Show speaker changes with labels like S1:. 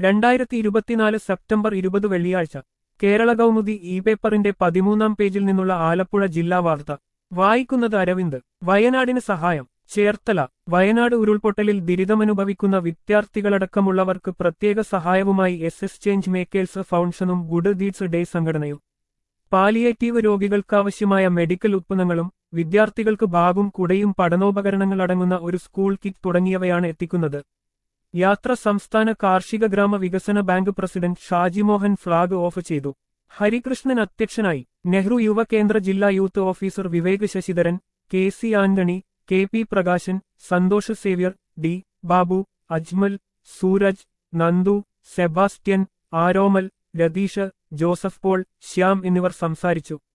S1: രണ്ടായിരത്തി ഇരുപത്തിനാല് സെപ്റ്റംബർ ഇരുപത് വെള്ളിയാഴ്ച കേരള കൗമുദി ഇ പേപ്പറിന്റെ പതിമൂന്നാം പേജിൽ നിന്നുള്ള ആലപ്പുഴ ജില്ലാ വാർത്ത വായിക്കുന്നത് അരവിന്ദ് വയനാടിന് സഹായം ചേർത്തല വയനാട് ഉരുൾപൊട്ടലിൽ ദുരിതമനുഭവിക്കുന്ന വിദ്യാർത്ഥികളടക്കമുള്ളവർക്ക് പ്രത്യേക സഹായവുമായി എസ് എസ് ചേഞ്ച് മേക്കേഴ്സ് ഫൗണ്ടേഷനും ഗുഡ് ഡീഡ്സ് ഡേ സംഘടനയും പാലിയേറ്റീവ് രോഗികൾക്കാവശ്യമായ മെഡിക്കൽ ഉത്പന്നങ്ങളും വിദ്യാർത്ഥികൾക്ക് ബാഗും കുടയും പഠനോപകരണങ്ങൾ അടങ്ങുന്ന ഒരു സ്കൂൾ കിറ്റ് തുടങ്ങിയവയാണ് എത്തിക്കുന്നത് യാത്ര സംസ്ഥാന കാർഷിക ഗ്രാമ വികസന bank president Shajimohan flag off ചെയ്തു ഹരികൃഷ്ണൻ അധ്യക്ഷനായി നെഹ്റു യുവകേന്ദ്ര ജില്ലാ youth officer Vivek Sasidharan K C Antony K P Prakashan Santhosh Xavier D Babu Ajmal Sooraj Nandu Sebastian Aromal Ratheesh Joseph Paul Shyam എന്നിവർ സംസാരിച്ചു